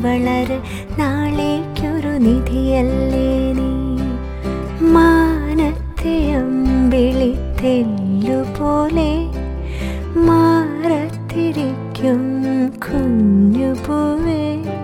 വളര് നാളേക്കൊരു നിധിയല്ലേ നീ മാനത്തെ അമ്പിളിത്തെല്ലുപോലെ മാറത്തിരിക്കും കുഞ്ഞുപൂവേ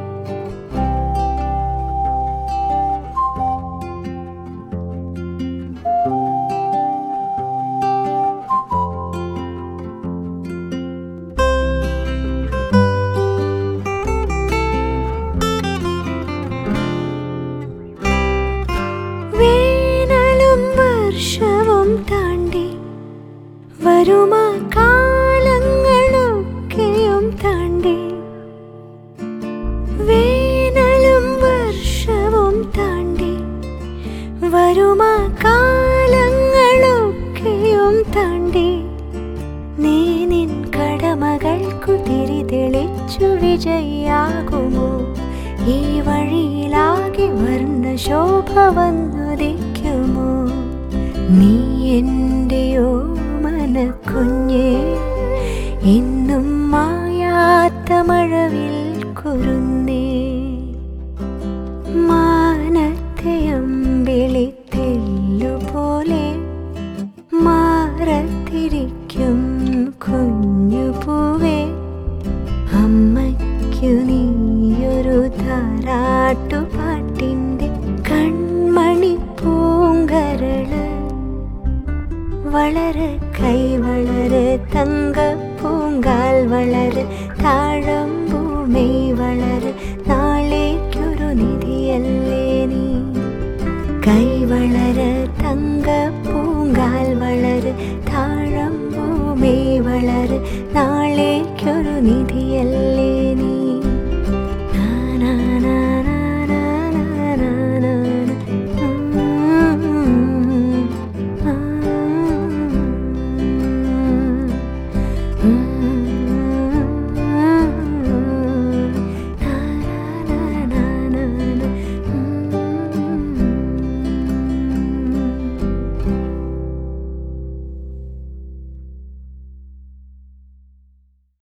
വേനലും വർഷവും താണ്ടി വരുമാ കാലങ്ങളൊക്കെയും താണ്ടി വേനലും വർഷവും താണ്ടി വരുമാ കാലങ്ങളൊക്കെയും താണ്ടി നീ നിൻ കടമകൾക്കു തിരി തെളിച്ചു വിജയിയാകുമോ ഈ വഴിയിലാകെ വർണ്ണ ശോഭ വന്നുദിക്കുമോ നീ എൻ്റെയോ മനക്കുഞ്ഞേ എന്നും മായാത്ത മഴവിൽ കുരുന്നേ മാനത്തെ അമ്പിളിത്തെല്ലുപോലെ മാറത്തിരിക്കും കുഞ്ഞുപൂവേ അമ്മയ്ക്കു നീയൊരു താരാട്ടുപാട്ടിൻ്റെ കൺമണി പൂങ്കരള് വളര് കൈ വളര് തങ്ക പൂങ്കാൽ വളര് താഴമ്പൂമൈ വളര് നാളേക്കൊരു നിധിയല്ലേ നീ കൈ വളര് തങ്ക പൂങ്കാൽ വളര് താഴമ്പൂമൈ വളര് നാളേക്കൊരു നിധിയല്ലേ നീ